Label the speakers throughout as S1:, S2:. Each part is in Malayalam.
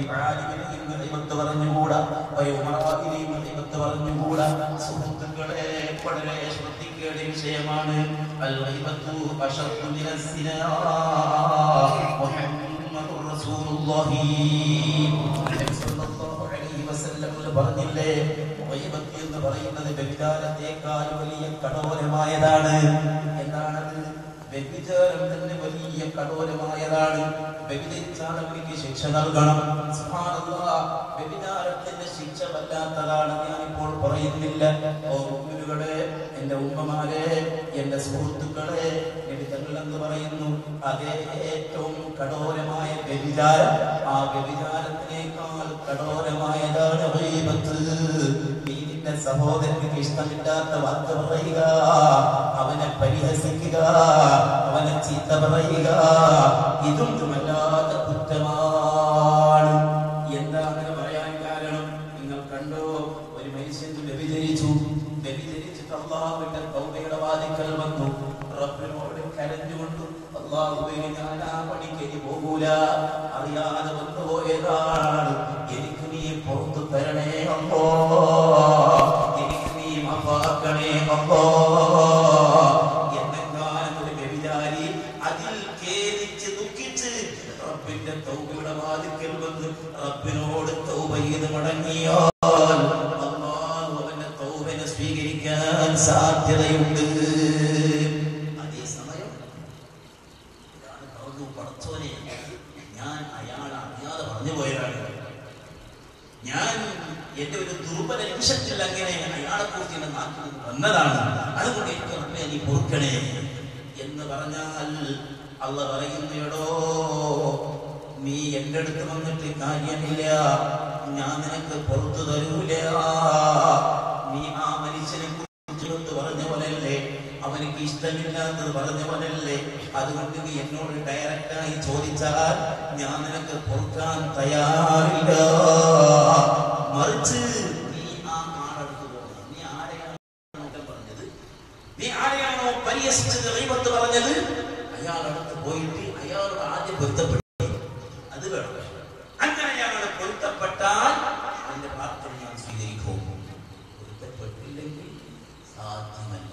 S1: ആലിമിനെയും ഗൈബത്ത് പറഞ്ഞുകൂടാ ഒരു ഉമറായിനെയും ഗൈബത്ത് പറഞ്ഞുകൂടാ സുഹൃത്തുക്കളെ വളരെ ശ്രദ്ധിക്കേണ്ട വിഷയമാണ് അൽ ഗൈബത്തു അശദ്ദു മിനസ്സിനാ മുഹമ്മദുർ റസൂലുള്ളാഹി നബി സല്ലല്ലാഹു അലൈഹി വസല്ലം പറഞ്ഞില്ലേ ഗൈബത്ത് എന്ന് പറയുന്നത് വ്യഭിചാരത്തെക്കാൾ വലിയ കഠോരമായതാണ് എന്താണത് വ്യഭിചാരം തന്നെ വലിയ കഠോരമായതാണ് വ്യഭിചരിച്ചാൽ അവർക്ക് ശിക്ഷ നൽകണം സുബ്ഹാനല്ലാഹ് വ്യഭിചാരത്തിന്റെ ശിക്ഷ വല്ലാത്തതാണ് ഞാനിപ്പോൾ പറയുന്നില്ല ഓ മുഅ്മിനുകളെ എന്റെ ഉമ്മമാരെ എന്റെ സുഹൃത്തുക്കളെ എഴുതങ്ങൾ എന്ന് പറയുന്നു അതേ ഏറ്റവും കഠോരമായ വ്യഭിചാരം ആ വ്യഭിചാരത്തിനേക്കാൾ കഠോരമായതാണ് ഗീബത്ത് നീ നിന്റെ സഹോദരന് ഇഷ്ടമില്ലാത്ത വാക്ക് പറയുക അവനെ പരിഹസിക്കുക അവനെ ചീത്ത പറയുക ഇതൊന്നും വല്ലാത്ത കുറ്റമാണ് എന്താണ് അങ്ങനെ പറയാൻ കാരണം നിങ്ങൾ കണ്ടോ ഒരു മനുഷ്യൻ വ്യഭിചരിച്ചു വ്യഭിചരിച്ചിട്ട് അള്ളാഹുവിന്റെ തൗബയുടെ വാതിക്കൽ വന്നു റബ്ബിനോട് കരഞ്ഞുകൊണ്ട് അള്ളാഹുവേ ഞാൻ ആ പണിക്ക് ഇനി പോകൂല അറിയാതെ വന്നു പോയതാണ് എനിക്ക് നീ പുറത്തു തരണേ അല്ലോ എനിക്ക് നീ മാപ്പാക്കണേ അല്ലോ എന്നെങ്ങാനും ഒരു വ്യഭിചാരി അതിൽ ഖേദിച്ച് ദുഃഖിച്ച് റബ്ബിന്റെ തൗബയുടെ വാതിക്കൽ വന്ന് റബ്ബിനോട് തൗബ ചെയ്ത് മടങ്ങിയാൽ അല്ലാഹു അവന്റെ തൗബനെ സ്വീകരിക്കാൻ സാധ്യതയുണ്ട് അതേസമയം ഇതാണ് പറഞ്ഞു പടച്ചോനെ ഞാൻ അയാൾ അറിയാതെ പറഞ്ഞു പോയതാണ് ഞാൻ എന്റെ ഒരു ദുർബല നിമിഷത്തിൽ അങ്ങനെ അയാളെ കുറിച്ച് എന്റെ നാട്ടിൽ നിന്ന് വന്നതാണ് അതുകൊണ്ട് എനിക്ക് റബ്ബേ നീ പൊറുക്കണേ എന്ന് പറഞ്ഞാൽ അള്ള പറയുന്നയടോ നീ എന്റെ അടുത്ത് വന്നിട്ട് കാര്യമില്ല ഞാൻ നിനക്ക് പുറത്തു തരൂല നീ ആ മനുഷ്യനെ കുറിച്ച് പറഞ്ഞ പോലെയല്ലേ അവനിക്ക് ഇഷ്ടമില്ലാത്തത് പറഞ്ഞ പോലെയല്ലേ അതുകൊണ്ട് നീ എന്നോട് ഡയറക്റ്റായി ചോദിച്ചാൽ ഞാൻ നിനക്ക് പൊറുക്കാൻ തയ്യാറില്ല മറിച്ച് നീ ആ ആളടുത്ത് പോകണം നീ ആരെയാണ് കുറ്റം പറഞ്ഞത് നീ ആരെയാണോ പരിഹസിച്ചത് റീബത്ത് പറഞ്ഞത് അയാളടുത്ത് പോയിട്ട് അയാളോട് ആദ്യം പൊരുത്തപ്പെട്ടു അത് വേണം അങ്ങനെ അയാളോട് പൊരുത്തപ്പെട്ടാൽ അതിന്റെ പ്രാർത്ഥന ഞാൻ സ്വീകരിക്കും പൊരുത്തപ്പെട്ടില്ലെങ്കിൽ സാധ്യമല്ല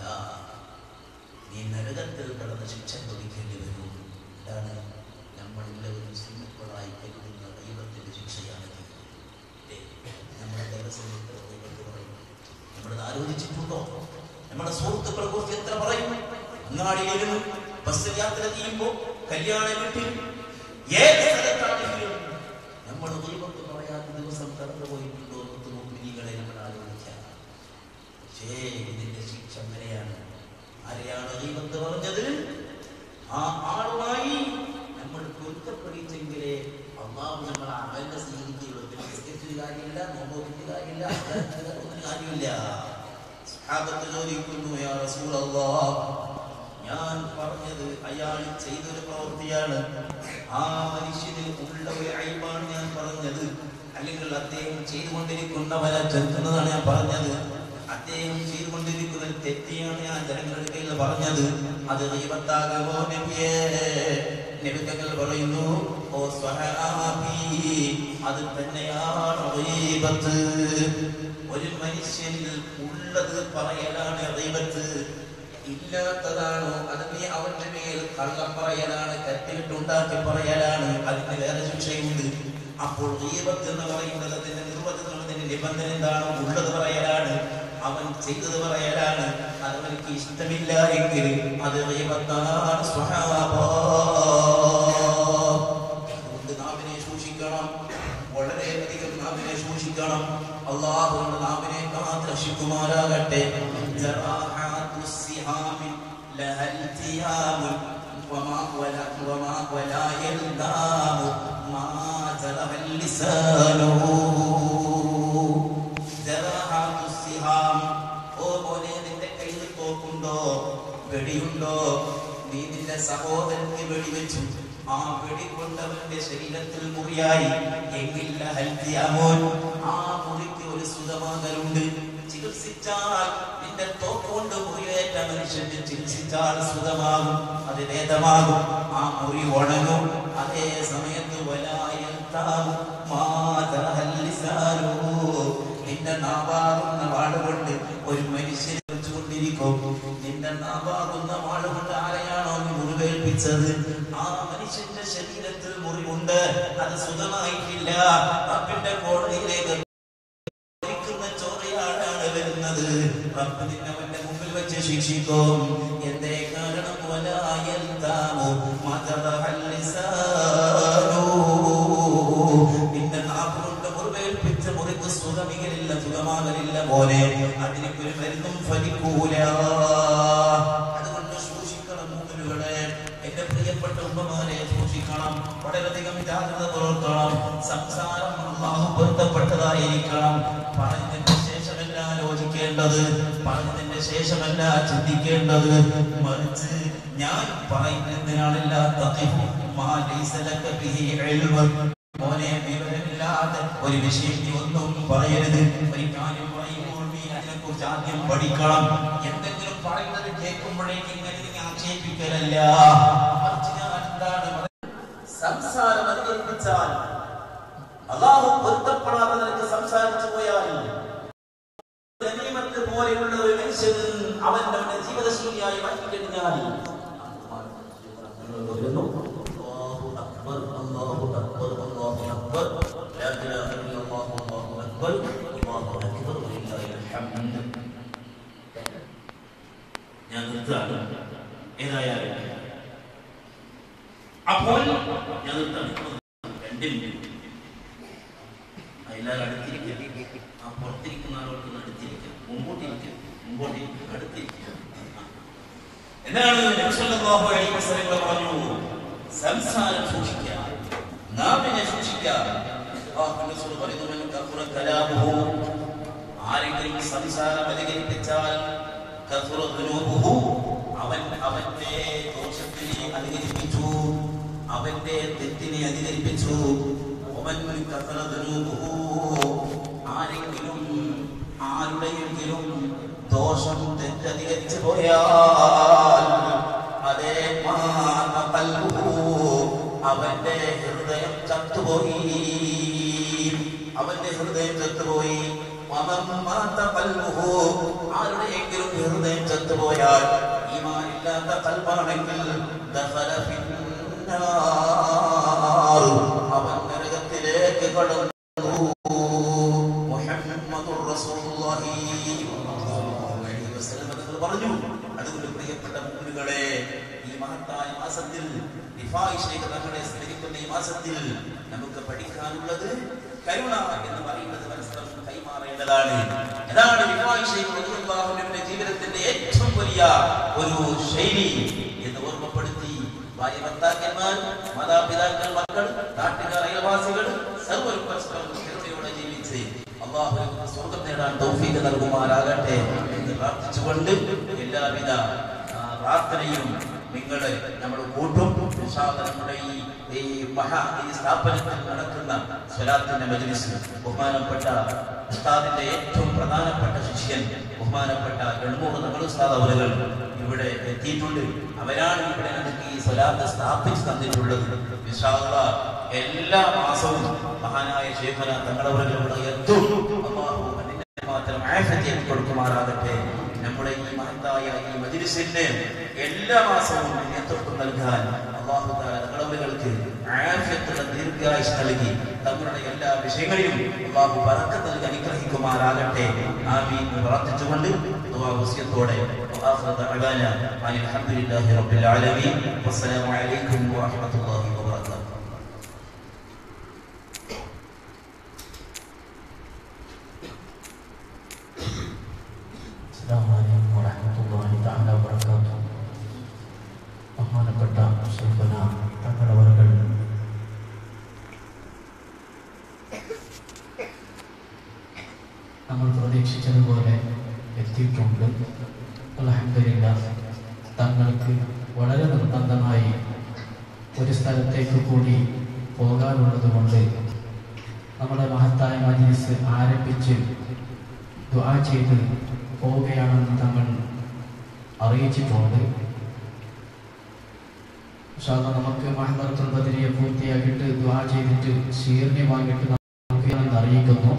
S1: നീ നരകത്തിൽ കിടന്ന് ശിക്ഷ അനുഭവിക്കേണ്ടി വരും ഇതാണ് നമ്മളെല്ലാവരും സിംഹക്കളായി കരുതുന്ന ദൈവത്തിന്റെ ശിക്ഷയാണിത് ഏ, നമ്മുടെ ദേവസ്വത്തെ ദൈവത്തെ പറയും നമ്മളത് ആലോചിച്ചിട്ടുണ്ടോ നമ്മുടെ സുഹൃത്തുക്കളെ കുറിച്ച് എത്ര പറയും അങ്ങാടിയിലിരുന്ന് ബസ് യാത്ര ചെയ്യുമ്പോ കല്യാണ വീട്ടിൽ ഏത് സ്ഥലത്താണെങ്കിലും നമ്മൾ ദൈവത്തെ പറയാത്ത ദിവസം കടന്നു പോയിട്ടുണ്ടോ എന്ന് മുമ്പിനികളെ നമ്മൾ ആലോചിക്കാം പക്ഷേ ഇതിന്റെ ശിക്ഷ അങ്ങനെയാണ് ആരെയാണ് ദൈവത്തെ പറഞ്ഞത് ആ ആളുമായി നമ്മൾ പൊരുത്തപ്പെടിച്ചെങ്കിലേ അള്ളാഹു നമ്മൾ അവന്റെ സ്വീകരിക്കുകയുള്ളൂ പിന്നെ നിസ്കരിച്ചൊരു കാര്യമില്ല നോമ്പോക്കിന്റെ കാര്യമില്ല അല്ലാത്ത ഒന്നും കാര്യമില്ല സഹാബത്ത് ചോദിക്കുന്നു യാ റസൂലല്ലാഹ് ഞാൻ പറഞ്ഞത് അയാൾ ചെയ്തൊരു പ്രവൃത്തിയാണ് ആ മനുഷ്യന് ഉള്ള ഒരു അയബാണ് ഞാൻ പറഞ്ഞത് അല്ലെങ്കിൽ അദ്ദേഹം ചെയ്തുകൊണ്ടിരിക്കുന്നവരെ ചെറുക്കുന്നതാണ് ഞാൻ പറഞ്ഞത് അദ്ദേഹം ചെയ്തുകൊണ്ടിരിക്കുന്ന ഒരു തെറ്റിയാണ് ഞാൻ ജനങ്ങളുടെ കയ്യിൽ പറഞ്ഞത് അത് ദൈവത്താകുമോ നബിയേ നബിതങ്ങൾ പറയുന്നു ഓ സ്വഹാബി അത് തന്നെയാണ് ഗീബത്ത് ഒരു മനുഷ്യനിൽ ഉള്ളത് പറയലാണ് ഗീബത്ത് ഇല്ലാത്തതാണോ അത് നീ അവന്റെ മേൽ കള്ളം പറയലാണ് കത്തിയിട്ടുണ്ടാക്കി പറയലാണ് അതിന് വേറെ ശിക്ഷയുണ്ട് അപ്പോൾ ദീപത്ത് എന്ന് പറയുന്നത് അതിന്റെ നിർവചനം അതിന്റെ നിബന്ധന എന്താണ് ഉള്ളത് പറയലാണ് അവൻ ചെയ്തത് പറയലാണ് അത് അവനിക്ക് ഇഷ്ടമില്ല എങ്കിൽ അത് ദൈവത്താണ് അതുകൊണ്ട് നാവിനെ സൂക്ഷിക്കണം വളരെയധികം നാവിനെ സൂക്ഷിക്കണം അള്ളാഹുവിന്റെ നാവിനെ കാത്തിരക്ഷിക്കുമാരാകട്ടെ ജറാഹാത്തു സിഹാമി ലഹൽ തിയാമു وما ولا وما ولا يلدام ما جرح اللسان جراحات السهام ഓ മോനെ നിന്റെ കയ്യിൽ തോക്കുണ്ടോ വെടിയുണ്ടോ നീ നിന്റെ സഹോദരന് വെടിവെച്ചു ആ വെടി കൊണ്ടവന്റെ ശരീരത്തിൽ മുറിയായി എങ്കില്ല ഹൽത്തിയാമോൻ ആ മുറിക്ക് ഒരു സുഖമാകലുണ്ട് ചികിത്സിച്ചാൽ നിന്റെ തോക്കുകൊണ്ട് മുറിവേറ്റ മനുഷ്യന് ചികിത്സിച്ചാൽ സുഖമാകും അത് വേദമാകും ആ മുറി ഉണങ്ങും അതേ സമയത്ത് വലായത്താകും മാ മുറിവേൽപ്പിച്ചത് ആ മനുഷ്യന്റെ ശരീരത്തിൽ മുറിവുണ്ട് അത് സുഖമായിട്ടില്ല റബ്ബിന്റെ കോടതിയിലേക്ക് മരിക്കുന്ന ചോരയാടാണ് വരുന്നത് റബ്ബ് നിന്നെ അവന്റെ മുമ്പിൽ വെച്ച് ശിക്ഷിക്കും എന്തേ കാരണം വലായൽ താമോ നിന്റെ നാക്കുകൊണ്ട് മുറിവേൽപ്പിച്ച മുറിക്ക് സുഖമികലില്ല സുഖമാകലില്ല മോനെ അതിനൊരു മരുന്നും ഫലിക്കൂല അതുകൊണ്ട് സൂക്ഷിക്കണം മുമ്പിലുകളെ എന്റെ പ്രിയപ്പെട്ട ഉമ്മമാരെ സൂക്ഷിക്കണം വളരെയധികം ജാഗ്രത പുലർത്തണം സംസാരം അള്ളാഹു പൊരുത്തപ്പെട്ടതായിരിക്കണം പറഞ്ഞതിന്റെ ശേഷമല്ല ആലോചിക്കേണ്ടത് പറഞ്ഞതിന്റെ ശേഷമല്ല ചിന്തിക്കേണ്ടത് മറിച്ച് ഞാൻ പറയുന്നതിനാളില്ലാത്ത മോനെ വിവരമില്ലാതെ ഒരു വിഷയം നീ ഒന്നും പറയരുത് ഒരു കാര്യം പറയുമ്പോൾ നീ അതിനെക്കുറിച്ച് ആദ്യം പഠിക്കണം എന്തെങ്കിലും പറയുന്നത് കേൾക്കുമ്പോഴേക്ക് ഇങ്ങനെ നീ ആക്ഷേപിക്കലല്ല മറിച്ച് ഞാൻ എന്താണ് പറയുന്നത്? സംസാരം അധികരിപ്പിച്ചാൽ അള്ളാഹു പൊരുത്തപ്പെടാതെ നിനക്ക് സംസാരിച്ചു പോയാൽ ഗനീമത്ത് പോലെയുള്ള ഒരു മനുഷ്യൻ അവന്റെ അവന്റെ ജീവിതശൈലിയായി മാറ്റിക്കഴിഞ്ഞാൽ വരുന്നു. അല്ലാഹു അക്ബർ, അല്ലാഹു അക്ബർ, അല്ലാഹു അക്ബർ. ലാ ഇലാഹ ഇല്ലല്ലാഹു, അല്ലാഹു അക്ബർ, അല്ലാഹു അക്ബർ, വലില്ലാഹിൽ ഹംദ്. ഞാൻ നിർത്തുകയാണ് ഏതായാലും അപ്പോൾ ഞാൻ നിർത്തുകയാണ് രണ്ട് മിനിറ്റ് എല്ലാവരും അടുത്തിരിക്കുക ആ പുറത്തിരിക്കുന്ന ആളുകൾക്ക് അടുത്തിരിക്കുക മുമ്പോട്ടിരിക്കുക മുമ്പോട്ട് അടുത്തിരിക്കുക എന്താണ് നബി സല്ലല്ലാഹു അലൈഹി വസല്ലം പറഞ്ഞു സംസാരം സൂക്ഷിക്കുക നാവിനെ സൂക്ഷിക്കുക അല്ലാഹു റസൂൽ പറയുന്നു "മൻ കഫറ കലാമുഹു" ആരെങ്കിലും സംസാരം അധികരിപ്പിച്ചാൽ കഫറ ദുനൂബുഹു അവൻ അവന്റെ ദോഷത്തിനെ അധികരിപ്പിച്ചു അവന്റെ തെറ്റിനെ അധികരിപ്പിച്ചു ഒമൻ കഫറ ദുനൂബുഹു ആരെങ്കിലും ആരുടെയെങ്കിലും ദോഷം തെറ്റധികരിച്ചു പോയാൽ അതേ മാത ഖൽബുഹു. അവന്റെ ഹൃദയം ചത്തുപോയി അവന്റെ ഹൃദയം ചത്തുപോയി വമൻ മാത ഖൽബുഹു. ആരുടെയെങ്കിലും ഹൃദയം ചത്തുപോയാൽ ഈമാനില്ലാത്ത കൽബാണെങ്കിൽ ദഖല ഫിന്നാർ. അവൻ നരകത്തിലേക്ക് കടന്നു മുഹമ്മദുർ റസൂലുള്ളാഹി സ്വല്ലല്ലാഹു അലൈഹി വസല്ലം തങ്ങൾ പറഞ്ഞു അതുകൊണ്ട് പ്രിയപ്പെട്ട മുഅ്മിനുകളെ ഈ മഹത്തായ മാസത്തിൽ റിഫായി ശൈഖ് തങ്ങളെ സ്മരിക്കുന്ന ഈ മാസത്തിൽ നമുക്ക് പഠിക്കാനുള്ളത് കരുണ എന്ന് പറയുന്നത് പരസ്പരം കൈമാറേണ്ടതാണ് അതാണ് റിഫായി ശൈഖ് റളിയല്ലാഹു അൻഹുവിന്റെ ജീവിതത്തിന്റെ ഏറ്റവും വലിയ ഒരു ശൈലി എന്ന് ഓർമ്മപ്പെടുത്തി ഭാര്യ ഭർത്താക്കന്മാർ മാതാപിതാക്കൾ മക്കൾ നാട്ടുകാർ അയൽവാസികൾ സർവരും പരസ്പരം ശ്രദ്ധയോടെ ജീവിച്ച് അള്ളാഹു സ്വർഗം നേടാൻ തൗഫീഖ് നൽകുമാറാകട്ടെ എന്ന് പ്രാർത്ഥിച്ചുകൊണ്ട് എല്ലാവിധ ആ, പ്രാർത്ഥനയും നിങ്ങൾ നമ്മൾ കൂട്ടും ഇൻഷാ അല്ലാഹ് നമ്മുടെ ഈ ഈ മഹാ ഈ സ്ഥാപനത്തിൽ നടക്കുന്ന സ്വലാത്തിന്റെ മജ്ലിസ് ബഹുമാനപ്പെട്ട ഉസ്താദിന്റെ ഏറ്റവും പ്രധാനപ്പെട്ട ശിഷ്യൻ ബഹുമാനപ്പെട്ട എണ്ണൂറ് നമ്മൾ ഉസ്താദ് അവരുകൾ ഇവിടെ എത്തിയിട്ടുണ്ട് അവരാണ് ഇവിടെ നമുക്ക് ഈ സ്വലാത്ത് സ്ഥാപിച്ചു തന്നിട്ടുള്ളത് ഇൻഷാ അല്ലാഹ് എല്ലാ മാസവും മഹാനായ ശേഖന തങ്ങളവരുടെ ഇവിടെ എത്തും അള്ളാഹു അതിന്റെ മാത്രം ആഫിയത്ത് കൊടുക്കുമാറാകട്ടെ നമ്മുടെ ഈ മഹത്തായ ഈ മജ്ലിസിന് എല്ലാ മാസവും നേതൃത്വം നൽകാൻ അള്ളാഹു താല തങ്ങളവർക്ക് ആഫിയത്തുള്ള ദീർഘായുസ് നൽകി തങ്ങളുടെ എല്ലാ വിഷയങ്ങളിലും അള്ളാഹു ബറക്കത്ത് നൽകി അനുഗ്രഹിക്കുമാറാകട്ടെ ആമീൻ എന്ന് പ്രാർത്ഥിച്ചുകൊണ്ട് ദുആ വസിയത്തോടെ وآخر دعوانا أن الحمد لله رب العالمين والسلام عليكم ورحمة الله وبركاته
S2: അസ്സലാമു അലൈക്കും വറഹ്മത്തുള്ളാഹി തആല വബറകാതുഹു ബഹുമാനപ്പെട്ട ശൈഖുന തങ്ങളവറുകൾ നമ്മൾ പ്രതീക്ഷിച്ചതുപോലെ എത്തിയിട്ടുണ്ട് അൽഹംദുലില്ലാ തങ്ങൾക്ക് വളരെ നിർബന്ധമായി ഒരു സ്ഥലത്തേക്ക് കൂടി പോകാനുള്ളത് കൊണ്ട് നമ്മുടെ മഹത്തായ മജ്ലിസ് ആരംഭിച്ച് ദുആ ചെയ്ത് പോവുകയാണെന്ന് തങ്ങൾ അറിയിച്ചിട്ടുണ്ട് ഇൻഷാ അല്ലാഹ് നമുക്ക് മഹബറത്തുൽ ബദരിയെ പൂർത്തിയാക്കിയിട്ട് ദുആ ചെയ്തിട്ട് ശീർണി വാങ്ങിയിട്ട് നമുക്ക് എന്ന് അറിയിക്കുന്നു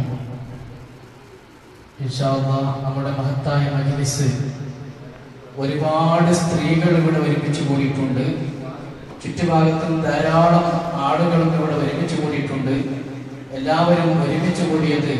S2: ഇൻഷാ അല്ലാഹ് നമ്മുടെ മഹത്തായ മജ്ലിസ് ഒരുപാട് സ്ത്രീകൾ ഇവിടെ ഒരുമിച്ച് കൂടിയിട്ടുണ്ട് ചുറ്റുഭാഗത്തും ധാരാളം ആളുകളും ഇവിടെ ഒരുമിച്ച് കൂടിയിട്ടുണ്ട് എല്ലാവരും ഒരുമിച്ച് കൂടിയത്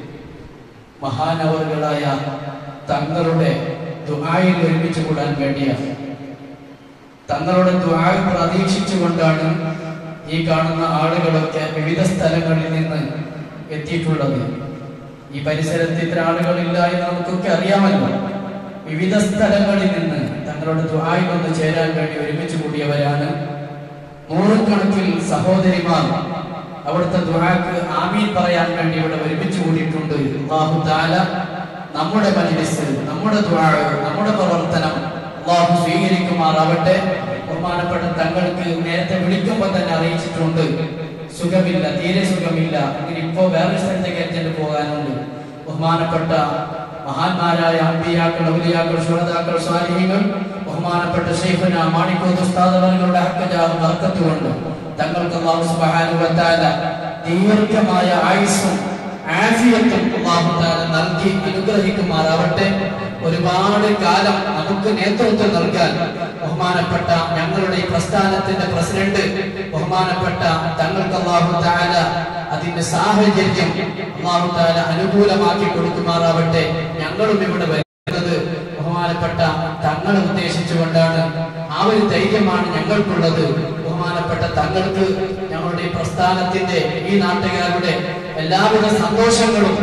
S2: മഹാനവറുകളായ തങ്ങളുടെ ദുആയിൽ ഒരുമിച്ച് കൂടാൻ വേണ്ടിയാണ് തങ്ങളുടെ ദ്വാര പ്രതീക്ഷിച്ചുകൊണ്ടാണ് ഈ കാണുന്ന ആളുകളൊക്കെ വിവിധ സ്ഥലങ്ങളിൽ നിന്ന് എത്തിയിട്ടുള്ളത് ഈ പരിസരത്ത് ഇത്ര ആളുകളില്ല എന്ന് നമുക്കൊക്കെ അറിയാമല്ലോ വിവിധ സ്ഥലങ്ങളിൽ നിന്ന് തങ്ങളുടെ ദ്വായിൽ ഒന്ന് ചേരാൻ വേണ്ടി ഒരുമിച്ച് കൂടിയവരാണ് നൂറുകണക്കിൽ സഹോദരിമാർ അവിടുത്തെ ദ്വാക്ക് ആമീൻ പറയാൻ വേണ്ടി ഇവിടെ ഒരുമിച്ച് കൂടിയിട്ടുണ്ട് അള്ളാഹു താല നമ്മുടെ മജ്ലിസ് നമ്മുടെ ദ്വാ നമ്മുടെ പ്രവർത്തനം അള്ളാഹു സ്വീകരിക്കുമാറാവട്ടെ ബഹുമാനപ്പെട്ട തങ്ങൾക്ക് നേരത്തെ വിളിക്കുമ്പോൾ തന്നെ അറിയിച്ചിട്ടുണ്ട് സുഖമില്ല തീരെ സുഖമില്ല ഇങ്ങനെ ഇപ്പോ വേറൊരു സ്ഥലത്തേക്ക് അറ്റൻഡ് പോകാനുണ്ട് ബഹുമാനപ്പെട്ട മഹാന്മാരായ അമ്പിയാക്കൾ ഔലിയാക്കൾ ശുഹദാക്കൾ സ്വാലിഹികൾ ബഹുമാനപ്പെട്ട ഷെയ്ഖുന മാണിക്കോത്ത് ഉസ്താദ് അവരുടെ ഹക്കജാഹ് ബർക്കത്തുകൊണ്ട് തങ്ങൾക്ക് അള്ളാഹു സുബ്ഹാനഹു വ തആല ദീർഘമായ ആയുസ്സും ആഫിയത്തും അള്ളാഹു തആല നൽകി അനുഗ്രഹിക്കുമാറാവട്ടെ ഒരുപാട് കാലം നമുക്ക് നേതൃത്വം നൽകാൻ ബഹുമാനപ്പെട്ട ഞങ്ങളുടെ ഈ പ്രസ്ഥാനത്തിന്റെ പ്രസിഡന്റ് ബഹുമാനപ്പെട്ട തങ്ങൾക്ക് അള്ളാഹു തആല അതിന്റെ സാഹചര്യം അള്ളാഹു തആല അനുകൂലമാക്കി കൊടുക്കുമാറാവട്ടെ ഞങ്ങളും ഇവിടെ വരുന്നത് ബഹുമാനപ്പെട്ട തങ്ങളെ ഉദ്ദേശിച്ചുകൊണ്ടാണ് ആ ഒരു ധൈര്യമാണ് ഞങ്ങൾക്കുള്ളത് ബഹുമാനപ്പെട്ട തങ്ങൾക്ക് ഞങ്ങളുടെ ഈ പ്രസ്ഥാനത്തിന്റെ ഈ നാട്ടുകാരുടെ എല്ലാവിധ സന്തോഷങ്ങളും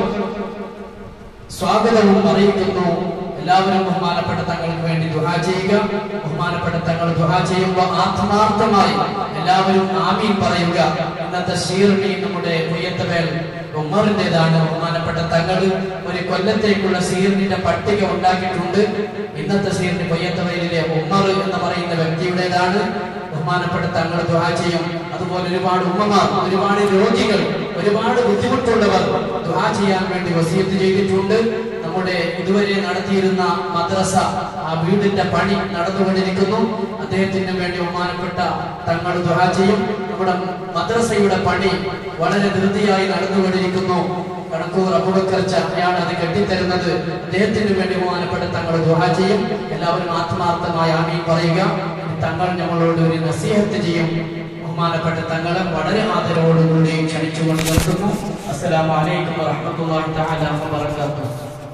S2: സ്വാഗതവും അറിയിക്കുന്നു എല്ലാവരും ബഹുമാനപ്പെട്ട തങ്ങൾക്ക് വേണ്ടി ദുഹാ ചെയ്യുക ബഹുമാനപ്പെട്ട തങ്ങൾ ദുഹാ ചെയ്യുമ്പോൾ ആത്മാർത്ഥമായി എല്ലാവരും ആമീൻ പറയുക ഇന്നത്തെ ഷീർണി നമ്മുടെ ഉയർത്തവേൽ ഉമ്മറിൻ്റെതാണ് ബഹുമാനപ്പെട്ട തങ്ങൾ ഒരു കൊല്ലത്തേക്കുള്ള സീറിന്റെ പട്ടിക ഉണ്ടാക്കിയിട്ടുണ്ട് ഇന്നത്തെ സീറിന് കൊയ്യത്തവയിലെ ഉമ്മർ എന്ന് പറയുന്ന വ്യക്തിയുടേതാണ് ബഹുമാനപ്പെട്ട തങ്ങൾ ദുആ ചെയ്യും അതുപോലെ ഒരുപാട് ഉമ്മമാർ ഒരുപാട് രോഗികൾ ഒരുപാട് ബുദ്ധിമുട്ടുള്ളവർ ദുആ ചെയ്യാൻ വേണ്ടി വസീയത്ത് ചെയ്തിട്ടുണ്ട് നമ്മുടെ ഇതുവരെ നടത്തിയിരുന്ന മദ്രസ ആ വീടിന്റെ പണി നടന്നുകൊണ്ടിരിക്കുന്നു അദ്ദേഹത്തിന് വേണ്ടി ബഹുമാനപ്പെട്ട തങ്ങൾ ദുആ ചെയ്യും നമ്മുടെ മദ്രസയുടെ പണി വളരെ ധൃതിയായി നടന്നുകൊണ്ടിരിക്കുന്നു കണക്കൂർ അബുബക്കർച്ച അയാൾ അത് കെട്ടിത്തരുന്നത് അദ്ദേഹത്തിന് വേണ്ടി ബഹുമാനപ്പെട്ട തങ്ങൾ ദുആ ചെയ്യും എല്ലാവരും ആത്മാർത്ഥമായി ആമീൻ പറയുക തങ്ങൾ നമ്മളോട് ഒരു നസീഹത്ത് ചെയ്യും ബഹുമാനപ്പെട്ട തങ്ങളെ വളരെ ആദരവോടുകൂടി ക്ഷണിച്ചുകൊണ്ട് നിർത്തുന്നു അസ്സലാമു അലൈക്കും വറഹ്മത്തുള്ളാഹി തആല വബറകാതുഹു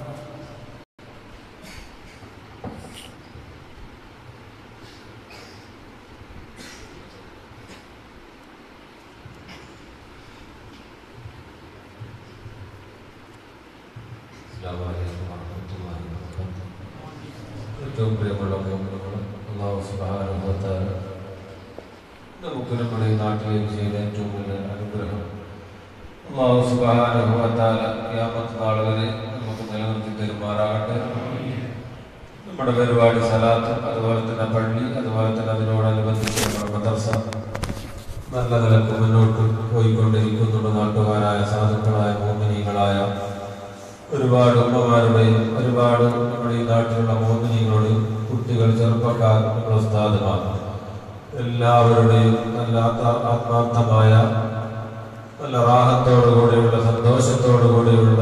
S3: അസ്സലാമു അലൈക്കും വറഹ്മത്തുള്ളാഹി വബറകാതുഹു. ഏറ്റവും പ്രിയമുള്ള മുഅ്മിനീങ്ങളെ, അല്ലാഹു സുബ്ഹാനഹു വ തആല നമുക്ക് നമ്മുടെ ഈ നാട്ടിലേക്ക് ചെയ്ത ഏറ്റവും വലിയ അനുഗ്രഹം അല്ലാഹു സുബ്ഹാനഹു വ തആല ഖിയാമത്ത് നാൾ വരെ നമുക്ക് നിലനിർത്തി തരുമാറാകട്ടെ നമ്മുടെ പരിപാടി സലാത്ത് അതുപോലെ തന്നെ പള്ളി അതുപോലെ തന്നെ അതിനോടനുബന്ധിച്ച് നമ്മുടെ മദ്രസ നല്ല നിലക്ക് മുന്നോട്ട് പോയിക്കൊണ്ടിരിക്കുന്നുണ്ട് നാട്ടുകാരായ സാധുക്കളായ മോമിനികളായ ഒരുപാട് ഉമ്മമാരുടെയും ഒരുപാട് നമ്മുടെ ഈ നാട്ടിലുള്ള മോമിനികളുടെയും കുട്ടികൾ ചെറുപ്പക്കാർ നമ്മുടെ ഉസ്താദുമാർ എല്ലാവരുടെയും നല്ല ആത്മാ- ആത്മാർത്ഥമായ നല്ല റാഹത്തോടുകൂടിയുള്ള സന്തോഷത്തോടുകൂടിയുള്ള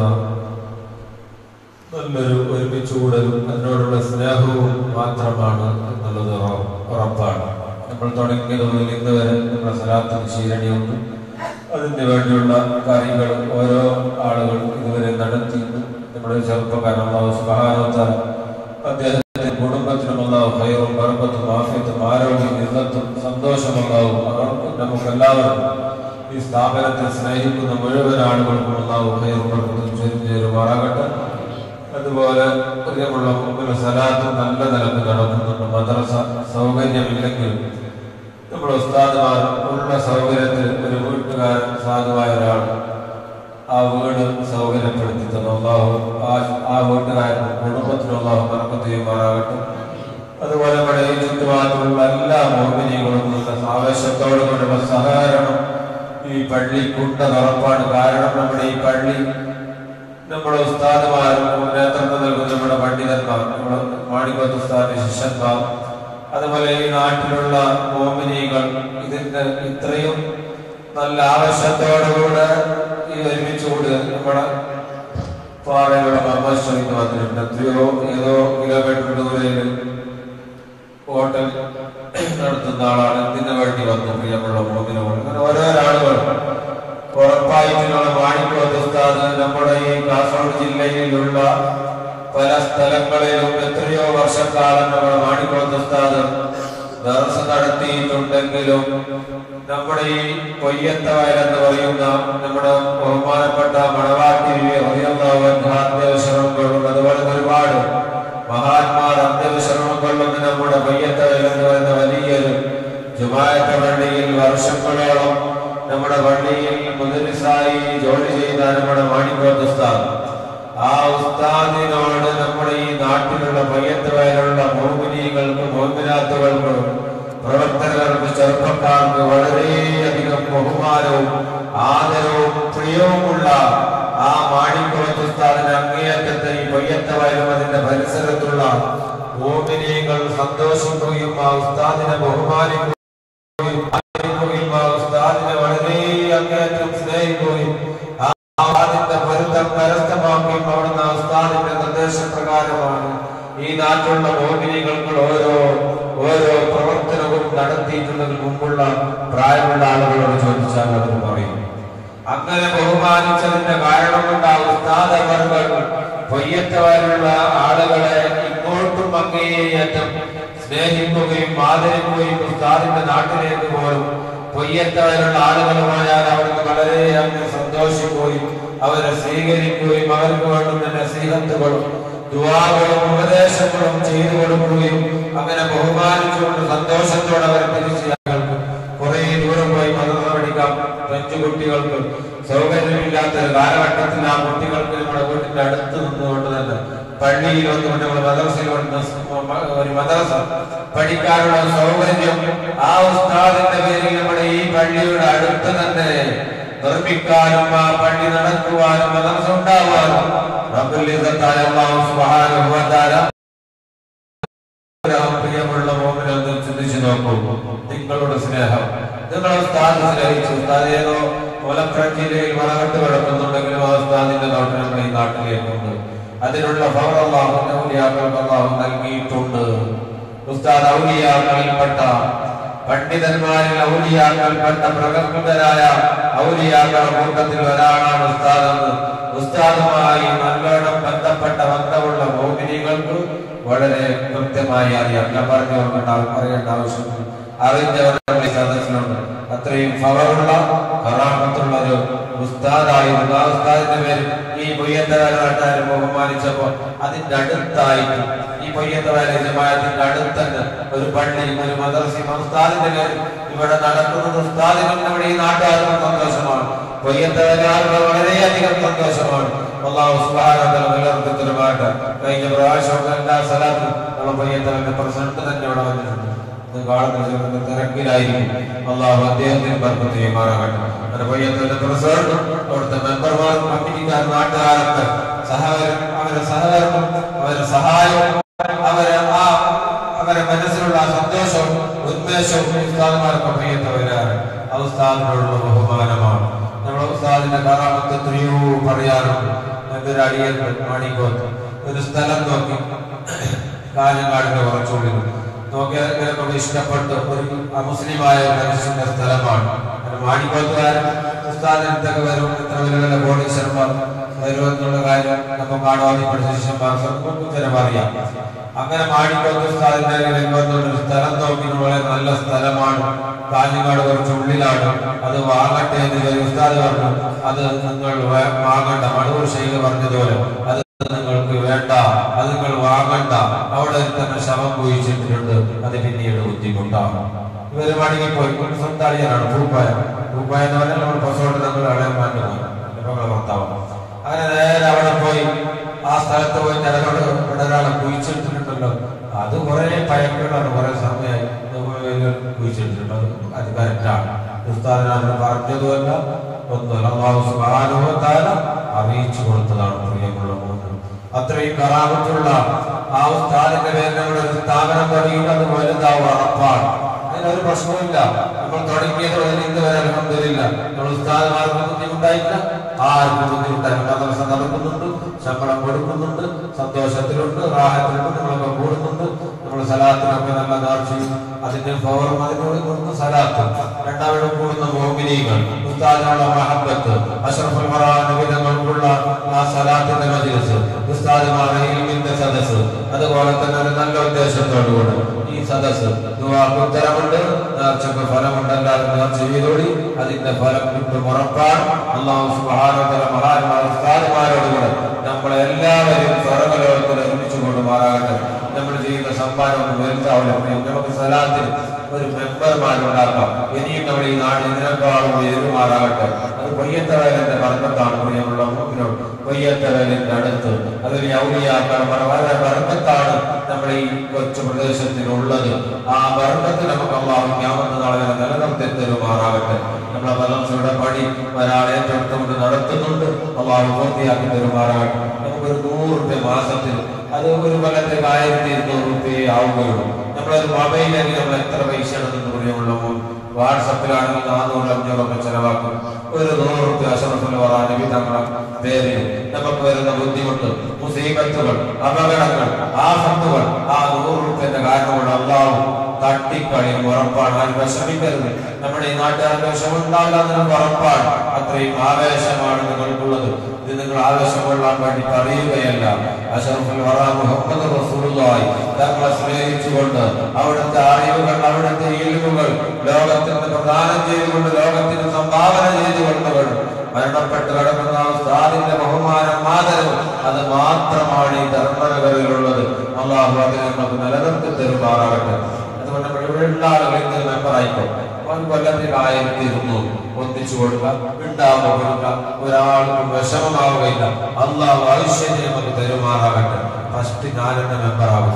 S3: നല്ലൊരു ഒരുമിച്ച് കൂടലും അതിനോടുള്ള സ്നേഹവും മാത്രമാണ് എന്നുള്ളത് ഉറ- ഉറപ്പാണ് നമ്മൾ തുടങ്ങിയത് മുതൽ ഇന്ന് വരെ നമ്മുടെ സലാത്തിന് ശീലണിയുണ്ട് അതിന് വേണ്ടിയുള്ള കാര്യങ്ങൾ ഓരോ ആളുകൾ ഇതുവരെ നടത്തി നമ്മുടെ ചെറുപ്പക്കാരൻ അള്ളാഹു സുബ്ഹാനഹു അദ്ദേഹത്തിന്റെ കുടുംബത്തിനും അള്ളാഹു ഹൈറും ബർക്കത്തും ആഫിയത്തും ആരോഗ്യം ഇന്നത്തും സന്തോഷം അള്ളാഹു അവർക്കും നമുക്ക് എല്ലാവർക്കും ഈ സ്ഥാപനത്തെ സ്നേഹിക്കുന്ന മുഴുവൻ ആളുകൾക്കും അള്ളാഹു ഹൈറും ബർക്കത്തും ചേർന്ന് ചേരുമാറാകട്ടെ അതുപോലെ പ്രിയമുള്ള മുമ്പിൽ സലാത്ത് നല്ല നിലക്ക് നടക്കുന്നുണ്ട് മദ്രസ സൗകര്യമില്ലെങ്കിലും നമ്മുടെ ഉസ്താദുമാർ ഉള്ള സൗകര്യത്തിൽ ഒരു വീട്ടുകാരൻ സാധുവായ ഒരാൾ ആ വീട് സൗകര്യപ്പെടുത്തി തന്നു അള്ളാഹു ആ ആ വീട്ടുകാരൻ കുടുംബത്തിനും അള്ളാഹു മറക്കത്ത് ചെയ്യുമാറാകട്ടെ അതുപോലെ നമ്മുടെ ഈ ചുറ്റുപാടുള്ള എല്ലാ മോഹിനികളും നല്ല ആവേശത്തോടുകൂടിയുള്ള സഹകരണം ഈ പള്ളിക്കുണ്ട ഉറപ്പാണ് കാരണം നമ്മുടെ ഈ പള്ളി നമ്മുടെ ഉസ്താദുമാരും നേതൃത്വം നൽകുന്ന നമ്മുടെ പണ്ഡിതന്മാർ നമ്മുടെ മാണിക്കോത്ത് ഉസ്താദ് ശിഷ്യന്മാർ അതുപോലെ ഈ നാട്ടിലുള്ള മോമിനികൾ ഇതിന്റെ ഇത്രയും നല്ല ആവശ്യത്തോടുകൂടെ ഈ ഒരുമിച്ച് കൂടുക നമ്മുടെ പാറയുള്ള മർമ്മശ്രമിക്ക് വന്നിട്ടുണ്ട് എത്രയോ ഏതോ കിലോമീറ്റർ ദൂരയിൽ ഹോട്ടൽ നടത്തുന്ന ആളാണ് ഇതിനു വേണ്ടി ആയിട്ടുള്ള മാണിക്കോത്ത് ഉസ്താദ് നമ്മുടെ ഈ കാസർഗോഡ് ജില്ലയിലുള്ള പല സ്ഥലങ്ങളിലും എത്രയോ വർഷക്കാലം നമ്മുടെ മാണിക്കോത്ത് ഉസ്താദ് ദർശ നടത്തിയിട്ടുണ്ടെങ്കിലും നമ്മുടെ ഈ കൊയ്യത്ത വയലെന്ന് പറയുന്ന നമ്മുടെ ബഹുമാനപ്പെട്ട മണവാട്ടി അന്ത്യവിശ്രമം കൊള്ളും അതുപോലെ ഒരുപാട് മഹാന്മാർ അന്ത്യവിശ്രമം കൊള്ളുന്ന നമ്മുടെ കൊയ്യത്ത വയൽ എന്ന് പറയുന്ന വലിയൊരു ജുമായത്ത പള്ളിയിൽ വർഷങ്ങളോളം നമ്മുടെ പള്ളിയിൽ മുതലിസായി ജോലി ചെയ്ത നമ്മുടെ മാണിക്കോത്ത് ഉസ്താദ് ആ ഉസ്താദിനോട് നമ്മുടെ ഈ നാട്ടിലുള്ള പയ്യത്ത് വയലുള്ള മോമിനികൾക്ക് മോമിനാത്തുകൾക്ക് പ്രവർത്തകർക്ക് ചെറുപ്പക്കാർക്ക് വളരെയധികം ബഹുമാനവും ആദരവും പ്രിയവുമുള്ള ആ മാണിക്കോത്ത് ഉസ്താദിന് അങ്ങേയറ്റത്തെ ഈ പയ്യത്ത് വയലും അതിന്റെ പരിസരത്തുള്ള മോമിനികൾ സന്തോഷിക്കുകയും ആ ഉസ്താദിനെ ബഹുമാനിക്കുകയും ആദരിക്കുകയും ആ ഉസ്താദിനെ വളരെ അങ്ങേയറ്റം സ്നേഹിക്കുകയും ആ ഉസ്താദിന്റെ പൊരുത്തം കരസ്ഥമാക്കുകയും അവിടുന്ന് ആ ഉസ്താദിന്റെ നിർദ്ദേശപ്രകാരമാണ് ഈ നാട്ടിലുള്ള മോഹിനികൾക്ക് ഓരോ ഓരോ പ്രവർത്തനവും നടത്തിയിട്ടുള്ളതിന് മുമ്പുള്ള പ്രായമുള്ള ആളുകളോട് ചോദിച്ചാൽ അവർ പറയും അങ്ങനെ ബഹുമാനിച്ചതിന്റെ കാരണം കൊണ്ട് ആ ഉസ്താദ് അവർകൾ പൊയ്യത്തവരുള്ള ആളുകളെ ഇങ്ങോട്ടും അങ്ങേയറ്റം സ്നേഹിക്കുകയും ആദരിക്കുകയും ഉസ്താദിന്റെ നാട്ടിലേക്ക് പോലും പൊയ്യത്തവരുള്ള ആളുകളുമായാൽ അവർക്ക് വളരെ അങ്ങ് സന്തോഷിക്കുകയും അവരെ സ്വീകരിക്കുകയും അവർക്ക് വേണ്ടുന്ന നസീഹത്തുകളും ദുവാകളും ഉപദേശങ്ങളും ചെയ്തു കൊടുക്കുകയും അങ്ങനെ ബഹുമാനിച്ചുകൊണ്ട് സന്തോഷത്തോടെ അവരെ തിരിച്ച് ഞങ്ങൾക്ക് കുറെ ദൂരം പോയി മതം പഠിക്കാം കൊച്ചു കുട്ടികൾക്ക് സൗകര്യമില്ലാത്ത ഒരു കാലഘട്ടത്തിൽ ആ കുട്ടികൾക്ക് നമ്മുടെ വീട്ടിന്റെ അടുത്ത് നിന്നുകൊണ്ട് തന്നെ പള്ളിയിൽ വന്നുകൊണ്ട് നമ്മൾ മദ്രസയിൽ വന്ന് ഒരു മദ്രസ പഠിക്കാനുള്ള സൗകര്യം ആ ഉസ്താദിന്റെ പേരിൽ നമ്മുടെ ഈ പള്ളിയുടെ അടുത്ത് തന്നെ നിർമ്മിക്കാനും ആ പള്ളി നടക്കുവാനും മദ്രസ ഉണ്ടാവാനും റബ്ബുൽ ഇസ്സത്തായ അല്ലാഹു സുബ്ഹാനഹു വ തആല പ്രിയമുള്ള മോമിനൊന്ന് ചിന്തിച്ചു നോക്കൂ നിങ്ങളുടെ സ്നേഹം നിങ്ങളെ ഉസ്താദ് സ്നേഹിച്ചു ഉസ്താദ് ഏതോ മലപ്പുറം ജില്ലയിൽ വളകട്ട് കിടക്കുന്നുണ്ടെങ്കിലും ആ ഉസ്താദിന്റെ നാട്ടിൽ നമ്മുടെ ഈ നാട്ടിലേക്കുണ്ട് അതിനുള്ള ഫവർ അള്ളാഹു ഔലിയാക്കൾക്ക് അള്ളാഹു നൽകിയിട്ടുണ്ട് ഉസ്താദ് ഔലിയാക്കളിൽപ്പെട്ട പണ്ഡിതന്മാരിൽ ഔലിയാക്കൾപ്പെട്ട പ്രഗത്ഭരായ ഔലിയാക്കളുടെ കൂട്ടത്തിൽ ഒരാളാണ് ഉസ്താദ് എന്ന് ഉസ്താദുമായി നല്ലോണം ബന്ധപ്പെട്ട ബന്ധമുള്ള മോഹിനികൾക്ക് വളരെ കൃത്യമായി അറിയാം ഞാൻ പറഞ്ഞു കൊടുക്കേണ്ട പറയേണ്ട ആവശ്യമില്ല അറിഞ്ഞവരുടെ ഈ സദസ്സിലുണ്ട് അത്രയും ഫവറുള്ള കറാമത്തുള്ള ഒരു ഉസ്താദായിരുന്നു ആ ഉസ്താദിന്റെ പേര് ഈ പൊയ്യത്തവരാട്ടാർ ബഹുമാനിച്ചപ്പോ അതിന്റെ അടുത്തായിട്ട് ഈ പൊയ്യത്തവര ജമാഅത്തിന്റെ അടുത്തന്നെ ഒരു പള്ളി ഒരു മദർസി ഉസ്താദിന്റെ പേര് ഇവിടെ നടക്കുന്നത് ഉസ്താദിനും നമ്മുടെ ഈ നാട്ടുകാർക്കും സന്തോഷമാണ് പൊയ്യത്തവരാർക്ക് വളരെയധികം സന്തോഷമാണ് അള്ളാഹു സുബ്ഹാനഹു വ തആല നിലനിർത്തലുമായിട്ട് കഴിഞ്ഞ പ്രാവശ്യം എല്ലാ സ്ഥലത്തും നമ്മൾ പൊയ്യത്തവന്റെ പ്രസിഡന്റ് തന്നെ ഇവിടെ വന്നിട്ടുണ്ട് ഇത് കാണുന്ന ചെറുക്കുന്ന തിരക്കിലായിരിക്കും അള്ളാഹു അദ്ദേഹത്തിന് ബർക്കത്ത് ചെയ്യുമാറാകട്ടെ അങ്ങനെ പയ്യത്തിന്റെ പ്രസിഡന്റ് അവിടുത്തെ മെമ്പർമാർ കമ്മിറ്റിക്കാർ നാട്ടുകാരൊക്കെ സഹകരണം അവരുടെ സഹകരണം അവരുടെ സഹായവും അവരെ ആ അവരെ മനസ്സിലുള്ള ആ സന്തോഷവും ഉന്മേഷവും ഉസ്താദ്മാർക്ക് പയ്യത്തവരാണ് ആ ഉസ്താദിനോടുള്ള ബഹുമാനമാണ് നമ്മുടെ ഉസ്താദിന്റെ കറാമത്ത് എത്രയോ പറയാറുണ്ട് എന്തൊരു അടിയൻ മാണിക്കോത്ത് ഒരു സ്ഥലം നോക്കി കാഞ്ഞങ്ങാടിന്റെ കുറച്ചുള്ളിൽ നോക്കിയാൽ നമുക്ക് ഇഷ്ടപ്പെട്ട ഒരു അമുസ്ലിമായ ഒരു മനുഷ്യന്റെ സ്ഥലമാണ് അങ്ങനെ മാണിക്കോത്തുകാരൻ ഉസ്താദിനടുത്തൊക്കെ വരും ഇത്ര വലിയ വലിയ കോടീശ്വരന്മാർ വരും എന്നുള്ള കാര്യം നമുക്ക് ആണോദി പഠിച്ച ശിഷ്യന്മാർ ഉത്തരം അറിയാം അങ്ങനെ മാണിക്കോത്ത് ഉസ്താദിന്റെ രംഗത്തുള്ള ഒരു സ്ഥലം നോക്കി വളരെ നല്ല സ്ഥലമാണ് കാഞ്ഞങ്ങാട് കുറച്ച് ഉള്ളിലാണ് അത് വാങ്ങട്ടെ എന്ന് ഒരു ഉസ്താദ് പറഞ്ഞു അത് നിങ്ങൾ വേ- വാങ്ങണ്ട മടവൂർ ശൈലി പറഞ്ഞതുപോലെ അത് നിങ്ങൾക്ക് വേണ്ട അത് നിങ്ങൾ വാങ്ങണ്ട അവിടെ തന്നെ ശവം കുഴിച്ചിട്ടുണ്ട് അത് പിന്നീട് ബുദ്ധിമുട്ടാണ് ഇവര് മടങ്ങി പോയി ഒരു സ്വന്തം അളിയനാണ് പൂപ്പായ പൂപ്പായ എന്ന് പറഞ്ഞാൽ നമ്മൾ പസോട്ട് നമ്മൾ അളയന്മാരുടെ മകളെ ഭർത്താവ് അങ്ങനെ നേരെ അവിടെ പോയി ആ സ്ഥലത്ത് പോയി നിലകൊണ്ട് ഇവിടെ ഒരാളെ കുഴിച്ചിട്ടിട്ടുണ്ടല്ലോ അത് കുറെ പഴക്കങ്ങളാണ് കുറെ സമയമായി കുഴിച്ചിട്ടുണ്ട് അത് അത് കറക്റ്റാണ് ഉസ്താദിനെ പറഞ്ഞതുമല്ല ഒന്നുമല്ല അള്ളാഹു സുബ്ഹാനഹു വ തആല അറിയിച്ചു കൊടുത്തതാണ് പ്രിയമുള്ള മോഹൻ അത്രയും കറാമത്തുള്ള ആ ഉസ്താദിന്റെ പേരിൽ നമ്മൾ ഒരു സ്ഥാപനം തുടങ്ങിയിട്ട് അത് വലുതാവും ഉറപ്പാണ് അതിനൊരു പ്രശ്നവുമില്ല നമ്മൾ തുടങ്ങിയത് മുതൽ ഇന്ന് വരെ അലഹമില്ല നമ്മൾ ഉസ്താദുമാർക്കും ബുദ്ധിമുട്ടായില്ല ആർക്കും ബുദ്ധിമുട്ടായില്ല മദ്രസ നടക്കുന്നുണ്ട് ശമ്പളം കൊടുക്കുന്നുണ്ട് സന്തോഷത്തിലുണ്ട് റാഹത്തിലുണ്ട് നമ്മളൊക്കെ കൂടുന്നുണ്ട് നമ്മൾ സലാത്തിനൊക്കെ നല്ല നേർച്ചയും അതിന്റെ പവറും അതിനോട് കൂടുന്ന സലാത്ത് രണ്ടാമതും കൂടുന്ന മോമിനികൾ ഉസ്താദിനുള്ള മഹബത്ത് അഷ്റഫുൽ ഖുർആൻ വിധങ്ങൾക്കുള്ള ആ സലാത്തിന്റെ മജ്ലിസ് ഉസ്താദുമാരുടെ ഇൽമിന്റെ സദസ്സ് അതുപോലെ തന്നെ ഒരു നല്ല ഉദ്ദേശത്തോടുകൂടെ ഈ സദസ്സ് ദുആക്ക് ഉത്തരമുണ്ട് നേർച്ചക്ക് ഫലമുണ്ട് എല്ലാവരും നേർച്ച ചെയ്തോടി അതിന്റെ ഫലം കിട്ടും ഉറപ്പാണ് അള്ളാഹു സുബ്ഹാനഹു വ തആല മഹാന്മാർ ഉസ്താദുമാരോടുകൂടെ നമ്മളെ എല്ലാവരും സ്വർഗ്ഗലോകത്തിൽ ഒരുമിച്ച് കൊണ്ടുമാറാകട്ടെ നമ്മൾ ചെയ്യുന്ന സമ്പാദം വലുതാവില്ല നമുക്ക് സലാത്തിൽ ഒരു മെമ്പർമാരുണ്ടാക്കാം ഇനിയും നമ്മുടെ ഈ നാട് ഇതിനേക്കാളും എതിരുമാറാകട്ടെ അത് കൊയ്യത്തവേലന്റെ ബർക്കത്താണ് പ്രിയമുള്ള മൂക്കിനോട് കൊയ്യത്തവേലിന്റെ അടുത്ത് അതൊരു ഔലിയാക്കൾ വളരെ ബർക്കത്താണ് നമ്മുടെ ഈ കൊച്ചു പ്രദേശത്തിനുള്ളത് ആ ബർക്കത്ത് നമുക്ക് അള്ളാഹു ഞാമെന്ന നാളെ വരെ നിലനിർത്തി തരുമാറാകട്ടെ നമ്മളെ ബലംസയുടെ പണി ഒരാൾ ഏറ്റെടുത്തുകൊണ്ട് നടത്തുന്നുണ്ട് അള്ളാഹു പൂർത്തിയാക്കി തരുമാറാകട്ടെ നമുക്കൊരു നൂറ് റുപ്യ മാസത്തിൽ അത് ഒരു കൊല്ലത്തേക്ക് ആയിരത്തി ഇരുന്നൂറ് റുപ്യ ആവുകയുള്ളൂ നമ്മളൊരു മൊബൈലിലേക്ക് നമ്മൾ എത്ര പൈസ ആണെന്ന് പ്രിയമുള്ള വാട്സപ്പിലാണെങ്കിൽ നാനൂറ് അഞ്ഞൂറൊക്കെ ചെലവാക്കും ഒരു നൂറ് റുപ്യ അഷറഫുൽ വറാൻ തങ്ങളെ പേരിൽ നമുക്ക് വരുന്ന ബുദ്ധിമുട്ട് മുസീബത്തുകൾ അപകടങ്ങൾ ആഫത്തുകൾ ആ നൂറ് റുപ്യന്റെ കാരണം കൊണ്ട് അള്ളാഹു തട്ടിക്കളിയും ഉറപ്പാണ് ആരും വിഷമിക്കരുത് നമ്മുടെ ഈ നാട്ടുകാർക്ക് വിഷമുണ്ടാവില്ല എന്നതിന് ഉറപ്പാണ് അത്രയും ആവേശമാണ് നിങ്ങൾക്കുള്ളത് ഇത് നിങ്ങൾ ആവേശം കൊള്ളാൻ വേണ്ടി പറയുകയല്ല അഷറഫുൽ വറ മുഹമ്മദ് റസൂലുള്ളാഹി തങ്ങളെ സ്നേഹിച്ചുകൊണ്ട് അവിടുത്തെ അറിവുകൾ അവിടുത്തെ ഇൽമുകൾ ലോകത്തിന് പ്രദാനം ചെയ്തുകൊണ്ട് ലോകത്തിന് സംഭാവന ചെയ്തുകൊണ്ടവർ മരണപ്പെട്ട് കിടക്കുന്ന ഉസ്താദിന്റെ ബഹുമാനം ആദരവ് അത് മാത്രമാണ് ഈ ധർമ്മനഗറിലുള്ളത് അള്ളാഹു അതിനെ നമുക്ക് നിലനിർത്തി തരുമാറാകട്ടെ അതുകൊണ്ട് നമ്മൾ ഇവിടെയുള്ള ആളുകൾ ഇന്ന് മെമ്പറായിക്കോ ഒരു കൊല്ലത്തിൽ ആയിരത്തി ഇരുന്നൂറ് ഒന്നിച്ചു കൊടുക്കുക ഉണ്ടാവുക കൊടുക്കുക ഒരാൾക്കും വിഷമമാവുകയില്ല അള്ളാഹു ഐശ്വര്യം നമുക്ക് തരുമാറാകട്ടെ ഫസ്റ്റ് ഞാൻ എന്റെ മെമ്പറാകും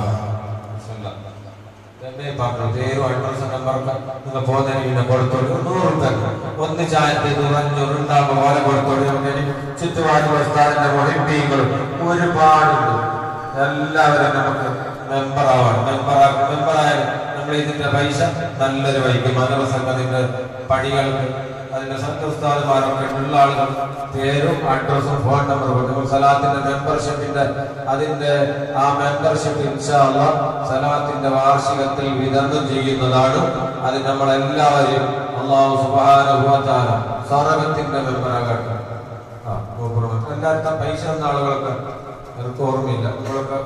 S3: പേരും അഡ്രസ് നമ്പറൊക്കെ നിങ്ങൾ പോകുന്നതിന് പിന്നെ കൊടുത്തോളൂ നൂറ് തന്നെ ഒന്നിച്ചായത്തി നൂറഞ്ഞൂറ് ഉണ്ടാകുമ്പോൾ പോലെ കൊടുത്തോളൂ നമുക്ക് ഇനി ചുറ്റുപാട് പ്രസ്ഥാനത്തിന്റെ മൊഹിബീങ്ങളും ഒരുപാടുണ്ട് എല്ലാവരും നമുക്ക് മെമ്പറാവാണ് മെമ്പറാ മെമ്പറായാലും നമ്മൾ ഇതിന്റെ പൈസ നല്ലൊരു വൈകി മനവ സംഘത്തിന്റെ പണികൾക്ക് അതിന്റെ സംഘസ്ഥാനമാരൊക്കെ ഉള്ള ആളുകൾ പേരും അഡ്രസ്സും ഫോൺ നമ്പറും നമ്മൾ സലാത്തിന്റെ മെമ്പർഷിപ്പിന്റെ അതിന്റെ ആ മെമ്പർഷിപ്പ് ഇൻഷാല്ല സലാത്തിന്റെ വാർഷികത്തിൽ വിതരണം ചെയ്യുന്നതാണ് അത് നമ്മൾ എല്ലാവരും അള്ളാഹു സുബാനുഭവത്താല സ്വർഗത്തിന്റെ മെമ്പറാകട്ടെ ആ ഗോപുരം എല്ലാവർക്കും പൈസ എന്ന ആളുകളൊക്കെ എനിക്ക് ഓർമ്മയില്ല നമ്മളൊക്കെ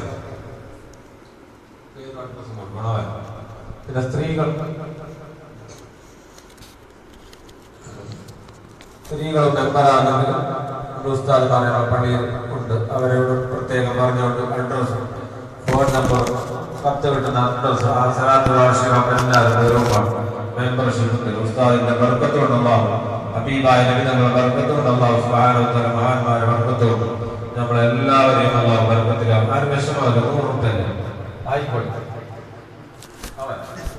S3: പേരും അഡ്രസ്സും കൊടുക്കണം പിന്നെ സ്ത്രീകൾ സ്ത്രീകൾ മെമ്പറാണെങ്കിൽ ഉസ്താദ്മാരെ പള്ളിയിൽ ഉണ്ട് അവരോട് പ്രത്യേകം പറഞ്ഞുകൊണ്ട് അഡ്രസ് ഫോൺ നമ്പർ കത്ത് കിട്ടുന്ന അഡ്രസ് ആ സലാത്ത് വാർഷികം എല്ലാവരും ഓരോമാണ് മെമ്പർഷിപ്പ് ഉസ്താദിന്റെ ബർക്കത്തുകൊണ്ടുള്ളാഹു ഹബീബായ നബിതങ്ങളുടെ ബർക്കത്തുകൊണ്ടുള്ളാഹു സുബ്ഹാനഹു മഹാന്മാരെ ബർക്കത്തുകൊണ്ട് നമ്മളെല്ലാവരെയും അള്ളാഹു ബർക്കത്തിലാവും ആരും വിഷമമല്ല നൂറ് റുപ്യല്ലേ ആയിക്കോട്ടെ അവൻ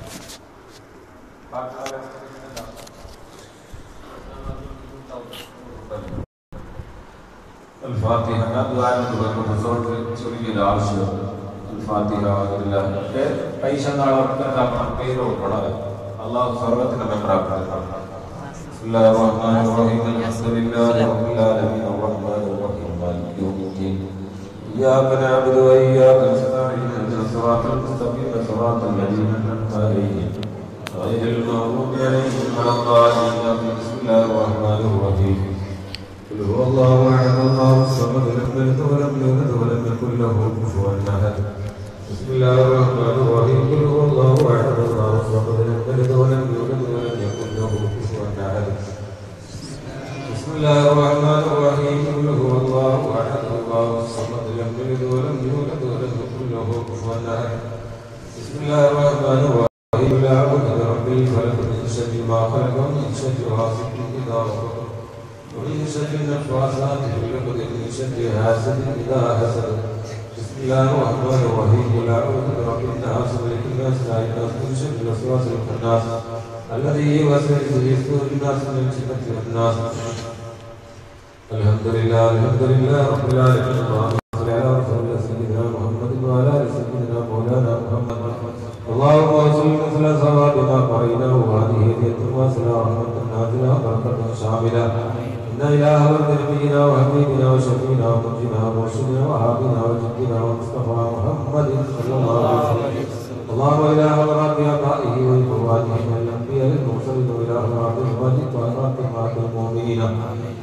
S3: الفاتحة ندعو لكم بصوت ചുരുങ്ങിയ ആവശ്യം الفاتحة لله പൈസ നാളെ പേര് ഉൾപ്പെടാതെ അള്ളാഹു സ്വർഗത്തിന്റെ മെമ്പറാക്കട്ടെ بسم الله الرحمن الرحيم الحمد لله رب العالمين الرحمن الرحيم مالك يوم الدين إياك نعبد وإياك نستعين اهدنا الصراط المستقيم صراط الذين أنعمت عليهم غير المغضوب عليهم ولا الضالين بسم الله الرحمن الرحيم قل هو الله احد الله الصمد لم يلد ولم يولد ولم يكن له كفوا احد بسم الله الرحمن الرحيم قل هو الله احد الله الصمد لم يلد ولم يولد ولم يكن له كفوا احد بسم الله الرحمن الرحيم قل هو الله احد الله الصمد لم يلد ولم يولد ولم يكن له كفوا احد بسم الله الرحمن الرحيم لا اعوذ برب الفلق من شر ما خلق ومن شر غاسق اذا وقب ومن شر النفاثات في العقد من شر حاسد اذا حسد بسم الله الرحمن الرحيم قل اعوذ برب الناس ملك الناس لا الناس من شر الوسواس الخناس الذي يوسوس في صدور الناس من الجنة والناس الحمد لله الحمد لله رب العالمين اللهم صل على رسول سيدنا محمد وعلى ال سيدنا مولانا محمد اللهم صل مثل ثواب ما قريناه وهذه هدية واصلة رحمة نازلة بركة شاملة إن إله نبينا وحبيبنا وشفينا ومنجنا ومرشدنا وهادينا وجدنا ومصطفى محمد صلى الله عليه وسلم اللهم إله مراد آبائه وإخوانه من الأنبياء المرسلين وإله مراد إخوانه وأمات ما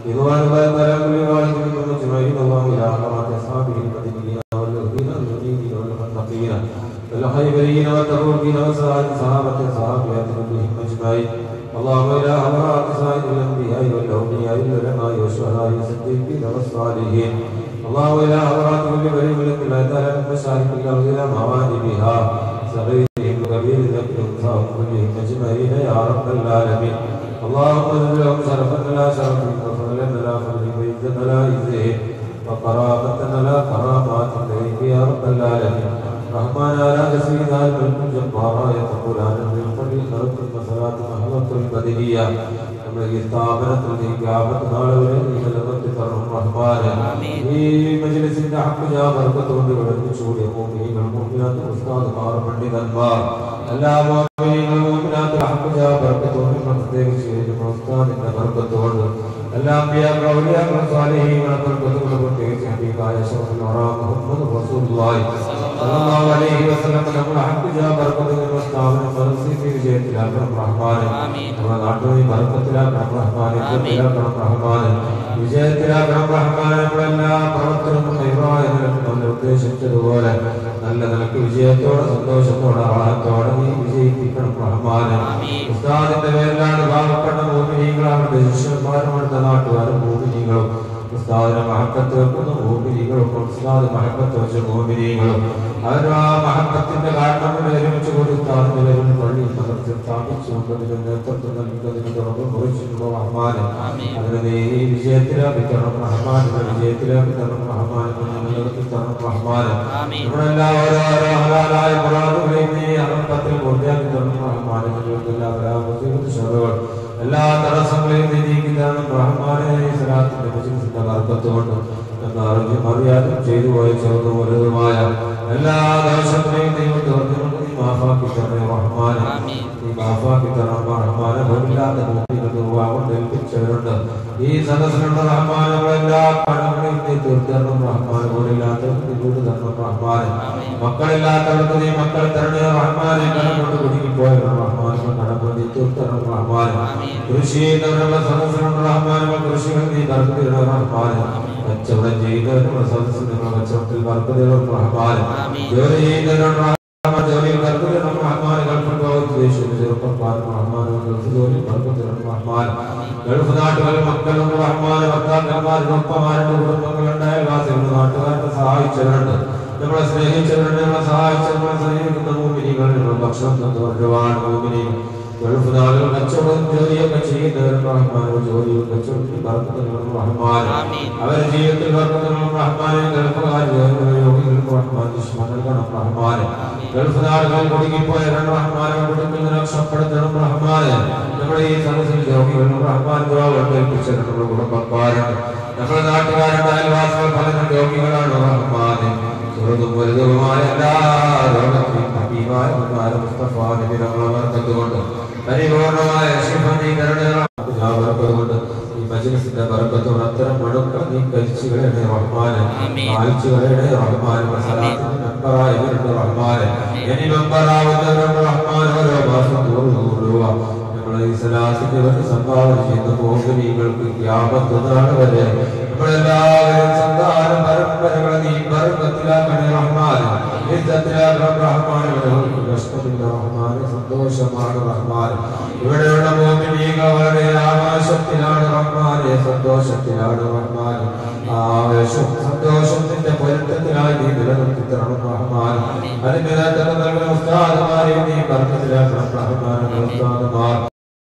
S4: رضوان الله تعالى كل والد منكم اجمعين الله الى حضرات اصحابه المدينين والذين المدينين والمتقين والخيبرين والتبوكين وسائر صحابه صحابيات كلهم اجمعين اللهم الى حضرات سائر الانبياء والاولياء والعلماء والشهداء والصديقين والصالحين اللهم الى حضرات كل بني ملك الله تعالى من مشارق الارض الى مغاربها صغيرهم وكبير ذكر انثاهم كلهم اجمعين يا رب العالمين اللهم اجعل لهم شرفا لا شرفهم وفضلا لا فضلهم وعزة لا عزهم وقرابة لا كرامات إليك يا رب العالمين رحمن على سيدنا الملك الجبار يقول عن الفضل خلق المسرات محمد البدنية നമ്മുടെ ഈ സ്ഥാപനത്തിൽ നീ ഗ്യാപത്ത് നാളെ വരെ നീ നിലനിർത്തി തരണം റഹ്മാനെ ഈ മജ്ലിസിന്റെ ഹക്ക് ഞാൻ വർഗത്തുകൊണ്ട് വിളപ്പിച്ചുകൂടിയ മോമിനികൾ മോമിനാത്ത് ഉസ്താദുമാർ പണ്ഡിതന്മാർ എല്ലാ മോമിനികളും മോമിനാത്ത് ഹക്ക് ഞാൻ വർഗത്തോട് പ്രത്യേകിച്ച് ഉസ്താദിന്റെ വർഗത്തോട് എല്ലാ അമ്പിയാക്കളും ഔലിയാക്കളും സ്വാലിഹീങ്ങളും വർഗത്തോട് പ്രത്യേകിച്ച് ഹബീബായ ശറഫുൽ വറാ മുഹമ്മദ് റസൂലുള്ളാഹി സല്ലല്ലാഹു അലൈഹി വസല്ലം നമ്മുടെ ഹക്ക് ഞാൻ വർഗത്തിന്റെ സ്ഥാപനം മനസ്സിൽ വിജയത്തിലാക്കണം റഹ്മാനെ നമ്മുടെ നാട്ടിൽ ബർക്കത്തിലാക്കണം റഹ്മാനെ ഖുദ്ദിലാക്കണം റഹ്മാനെ വിജയത്തിലാക്കണം റഹ്മാനെ നമ്മളെല്ലാ പ്രവർത്തനവും ഹൈറായ നിലക്ക് നമ്മൾ ഉദ്ദേശിച്ചതുപോലെ നല്ല നിലക്ക് വിജയത്തോടെ സന്തോഷത്തോടെ ആഹത്തോടെ നീ വിജയിപ്പിക്കണം റഹ്മാനെ ഉസ്താദിന്റെ പേരിലാണ് പാവപ്പെട്ട ഭൂമിനീകളാണ് ശിഷ്യന്മാരും അടുത്ത നാട്ടുകാരും ഭൂമിനീകളും ഉസ്താദിനെ മഹക്കത്ത് വെക്കുന്ന ഭൂമിനീകളും ഉസ്താദ് മഹക്കത്ത് വെച്ച ഭൂമിനീകളും അവർ ആ മഹക്കത്തിന്റെ കാരണം ഒരുമിച്ച് കൂടി ഉസ്താദിന്റെ പേരിൽ പള്ളി നഗരത്തിൽ സ്ഥാപിച്ചുകൊണ്ട് അതിന്റെ നേതൃത്വം നൽകുന്നതിന് തുടർന്ന് കുറിച്ചിട്ടുള്ള റഹ്മാന് അതിനെ നീ വിജയത്തിലാക്കി തരണം റഹ്മാൻ വിജയത്തിലാക്കി തരണം റഹ്മാൻ നിലനിർത്തി തരണം റഹ്മാൻ നമ്മളെല്ലാ ഓരോരോ ഹലാലായ മുറാദുകളെയും നീ അനന്തത്തിൽ പൂർത്തിയാക്കി തരണം റഹ്മാൻ എല്ലാ മുസീബത്ത് ഷറുകൾ എല്ലാ തടസ്സങ്ങളെയും നീ നീക്കി തരണം റഹ്മാനെ സലാത്തിന്റെ മജിലിസിന്റെ വർക്കത്തുകൊണ്ട് എന്ന് അറിഞ്ഞും അറിയാതും ചെയ്തു പോയ ചെറുതും വലുതുമായ എല്ലാ ദോഷങ്ങളെയും ദൈവം തുറന്നുകൊണ്ട് നീ മാഫാക്കി തരണേ റഹ്മാനെ നീ മാഫാക്കി തരണം റഹ്മാനെ പോലില്ലാത്ത ഭൂമികൾ ദുർവാകൊണ്ട് ഏൽപ്പിച്ചവരുണ്ട് ഈ സദസ്സിലുള്ള റഹ്മാനുകളെല്ലാ കടങ്ങളെയും നീ തീർത്തരണം റഹ്മാൻ പോലില്ലാത്തവർക്ക് നീ വീട് തരണം റഹ്മാനെ മക്കളില്ലാത്തവർക്ക് നീ മക്കളെ തരണേ റഹ്മാനെ കടം കൊണ്ട് കുടുങ്ങിപ്പോയവർ റഹ്മാനെ കടം കൊണ്ട് നീ തീർത്തരണം റഹ്മാനെ കൃഷി ചെയ്യുന്നവരുള്ള സദസ്സിലുള്ള റഹ്മാനുകൾ കൃഷികൾ നീ കറക്കുതിരണം റഹ്മാനെ കച്ചവടം ചെയ്യുന്നവരുടെ സദസ്സിൽ നിങ്ങൾ കച്ചവടത്തിൽ കറക്കുതിരണം റഹ്മാനെ ജോലി ചെയ്യുന്നവരുടെ റഹ്മാൻ ജോലിയിൽ കറക്കുതിരണം റഹ്മാനെ ഗൾഫിൽ പോകുന്ന ചെറുപ്പക്കാരും റഹ്മാനും ഗൾഫ് ജോലി കറക്കുതിരണം റഹ്മാൻ ഗൾഫ് നാട്ടുകളിൽ മക്കളും റഹ്മാനെ ഭർത്താക്കന്മാരും ഒപ്പമാരുടെ കുടുംബങ്ങളുണ്ട് അയൽവാസികളുടെ നാട്ടുകാരുടെ സഹായിച്ചവരുണ്ട് നമ്മളെ സ്നേഹിച്ചവരുണ്ട് നമ്മളെ സഹായിച്ചവരെ സ്നേഹിക്കുന്ന ഭൂമിനികൾ നമ്മൾ ഭക്ഷണം തന്നവരുമാണ് ഭൂമിനികൾ ഗൾഫ് നാടുകൾ കച്ചവടം ജോലിയൊക്കെ ചെയ്യുന്നവരും റഹ്മാനും ജോലിയും കച്ചവടത്തിൽ വർക്കുന്നവരും റഹ്മാൻ അവരുടെ ജീവിതത്തിൽ വർക്കുന്നവരും റഹ്മാനെ ഗൾഫുകാർ യോഗികൾക്ക് റഹ്മാൻ ദുഷ്മ നൽകണം റഹ്മാനെ ഗൾഫ് നാടുകളിൽ കുടുങ്ങിപ്പോയ റഹ്മാനെ കുടുംബത്തിൽ രക്ഷപ്പെടുത്തണം റഹ്മാനെ നമ്മുടെ ഈ സദസ്സിൽ രോഗികളും റഹ്മാൻ ദ്വാകൾ കേൾപ്പിച്ച നമ്മുടെ കുടുംബക്കാരുണ്ട് നമ്മുടെ നാട്ടുകാരുടെ അയൽവാസികൾ പലരും രോഗികളാണ് റഹ്മാനെ ചെറുതും വലുതുമായ എല്ലാ രോഗത്തിനും ഹബീബായ ബഹുമാന മുസ്തഫ നബി നമ്മളെ വർദ്ധത്തുകൊണ്ട് പരിപൂർണമായ ശിഫനീകരണ ഈ മജ്ലിസിന്റെ ബർക്കത്തോട് അത്തരം മടുക്കൾ നീ കഴിച്ചു കളയണേ റഹ്മാനെ വായിച്ചു കളയണേ റഹ്മാനെ മസലാത്തിന്റെ മെമ്പറായി വരുന്ന റഹ്മാനെ ഇനി മെമ്പറാവുന്നവരുടെ റഹ്മാൻ ഓരോ മാസം നൂറ് നൂറ് രൂപ നമ്മളെ ഈ സലാസിന് വേണ്ടി സംഭാവന ചെയ്യുന്ന മോഹിനികൾക്ക് യാപത്ത് നാൾ വരെ നമ്മളെല്ലാവരും സന്താന പരമ്പരകളെ നീ ബർക്കത്തിലാക്കണേ റഹ്മാനെ ഇസ്സത്തിലാക്കണം റഹ്മാനെ ഇവർക്ക് കഷ്ടമില്ല റഹ്മാനെ സന്തോഷമാണ് റഹ്മാനെ ഇവിടെയുള്ള മോമിനികൾ വളരെ ആകാശത്തിലാണ് റഹ്മാനെ സന്തോഷത്തിലാണ് റഹ്മാനെ ആവേശം സന്തോഷത്തിന്റെ പൊരുത്തത്തിലായി നീ നിലനിർത്തി തരണം റഹ്മാൻ അതിന്റെ നേതൃത്വം നൽകുന്ന ഉസ്താദുമാരെ നീ ബർക്കത്തിലാക്കണം റഹ്മാനെ ഉസ്താദുമാർ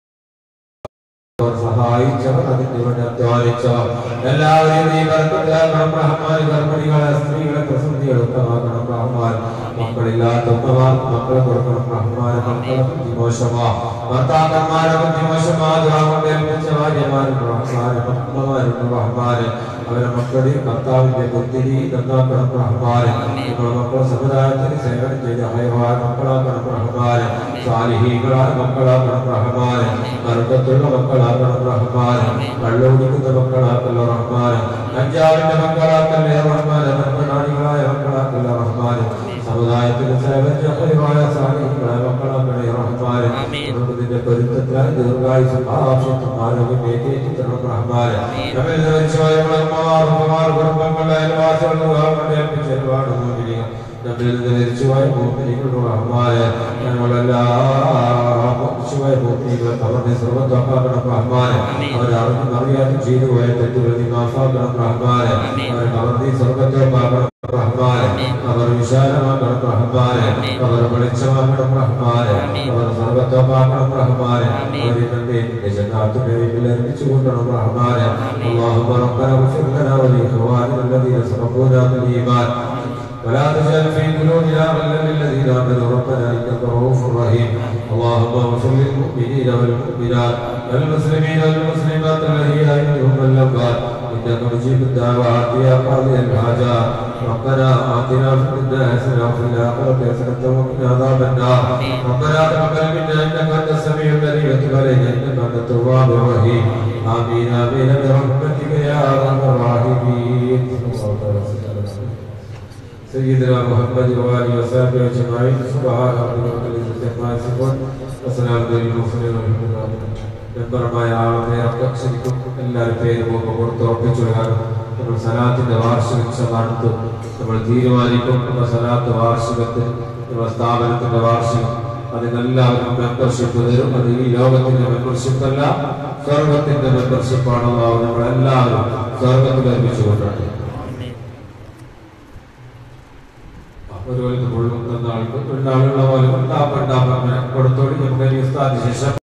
S4: സഹായിച്ചവർ അതിന് വേണ്ടി അധ്വാനിച്ചവർ എല്ലാവരെയും നീ ബർക്കത്തിലാക്കണം റഹ്മാൻ ഗർഭിണികളെ സ്ത്രീകളെ പ്രസന്ധികളൊക്കെ ആക്കണം റഹ്മാൻ മക്കളില്ലാത്ത ഉമ്മമാർക്ക് മക്കളെ കൊടുക്കണം റഹ്മാൻ മക്കളെ ബുദ്ധി മോശമാ ഭർത്താക്കന്മാരെ ബുദ്ധി മോശമാ ദ്വാകൊണ്ട് ഏൽപ്പിച്ച ഭാര്യമാരും റഹ്മാന് മക്കളമാരും റഹ്മാന് അവരെ മക്കളുടെ കർത്താവിന്റെ ബുദ്ധി നന്നാക്കണം റഹ്മാന് നമ്മുടെ മക്കളെ സമുദായത്തിന് സേവനം ചെയ്ത് ഹൈവായ മക്കളാക്കണം റഹ്മാന് സാലിഹീകളായ മക്കളാക്കണം റഹ്മാന് നറുക്കത്തുള്ള മക്കളാക്കണം റഹ്മാന് കള്ളുകുടിക്കുന്ന മക്കളാക്കല്ല റഹ്മാന് കഞ്ചാവിന്റെ മക്കളാക്കല്ലേ റഹ്മാന് നർമ്മനാടികളായ മക്കളാക്കല്ല റഹ്മാന് സമുദായത്തിന് സേവനമായ സാന്നിധ്യങ്ങളായ മക്കളാക്കണേ റഹ്മാന് കുടുംബത്തിന്റെ പൊരുത്തത്തിലായി ദീർഘായുസും ആവശ്യത്തും ആരോഗ്യം ഏറ്റേറ്റി തരണം റഹ്മാന് നമ്മൾ മരിച്ചുപോയ ഉമ്മമാർ ഉമ്മമാർ കുടുംബങ്ങളുടെ അയൽവാസികളുടെ വിവാഹം ഏൽപ്പിച്ച ഒരുപാട് മോഹിനികൾ നമ്മിൽ നിന്ന് മരിച്ചുപോയ മോഹിനികളുടെ റഹ്മാനെ ഞങ്ങളെല്ലാം മരിച്ചുപോയ മോഹിനികൾ അവരുടെ സർവ്വത്വക്കാക്കണം റഹ്മാനെ അവരെ അറിഞ്ഞും അറിയാതെ ചെയ്തു പോയ തെറ്റുകൾ നീ മാഫാക്കണം റഹ്മാനെ അവരെ അവരുടെ സർവ്വത്വക്കാക്കണം റഹ്മാനെ അവർ വിശാലമാക്കണം റഹ്മാനെ അവർ വെളിച്ചമാക്കണം റഹ്മാനെ അവർ സർവത്വമാക്കണം റഹ്മാനെ അവരെ തന്നെ ജന്നാത്തിന്റെ വീട്ടിൽ അർപ്പിച്ചു കൊണ്ടണം റഹ്മാനെ اللهم ربنا اغفر لنا ولاخواننا الذين سبقونا بالايمان ولا تجعل في قلوبنا غلا للذين امنوا ربنا انك رؤوف رحيم اللهم اغفر للمؤمنين والمؤمنات والمسلمين والمسلمات الذين منهم الاموات انك مجيب الدعوات يا قاضي الحاجات ربنا آتنا في الدنيا حسنة وفي الآخرة حسنة وقنا عذاب النار ربنا تقبل منا إنك أنت السميع العليم وتب علينا إنك أنت التواب الرحيم آمين آمين برحمتك يا أرحم الراحمين صلى الله عليه وسلم سيدنا محمد وآله وصحبه أجمعين سبحان ربك رب العزة عما يصفون وسلام على المرسلين والحمد لله മെമ്പർമായ ആളെ ശരിക്കും എല്ലാവരും പേര് പോകുമ്പോൾ കൊടുത്ത് ഉറപ്പിച്ചു കൊടുക്കാനും നമ്മൾ സലാത്തിന്റെ വാർഷിക നടത്തും നമ്മൾ തീരുമാനിക്കും നമ്മുടെ സലാത്ത് വാർഷികത്തിൽ നമ്മുടെ സ്ഥാപനത്തിന്റെ വാർഷികം അതിനെല്ലാവരും മെമ്പർഷിപ്പ് തരും അത് ഈ ലോകത്തിന്റെ മെമ്പർഷിപ്പ് അല്ല സ്വർഗത്തിന്റെ മെമ്പർഷിപ്പാണല്ലോ നമ്മളെല്ലാവരും സ്വർഗത്തിൽ നിർമ്മിച്ചു കൊണ്ടാണ് ഒരു കൊല്ലത്ത് മുഴുവൻ തന്ന ആൾക്ക് ഉണ്ടാവുള്ള പോലെ ഉണ്ടാകുമ്പോൾ ഉണ്ടാകുമ്പോൾ കൊടുത്തോടി നമുക്ക് ഈ സ്ഥാന ശേഷം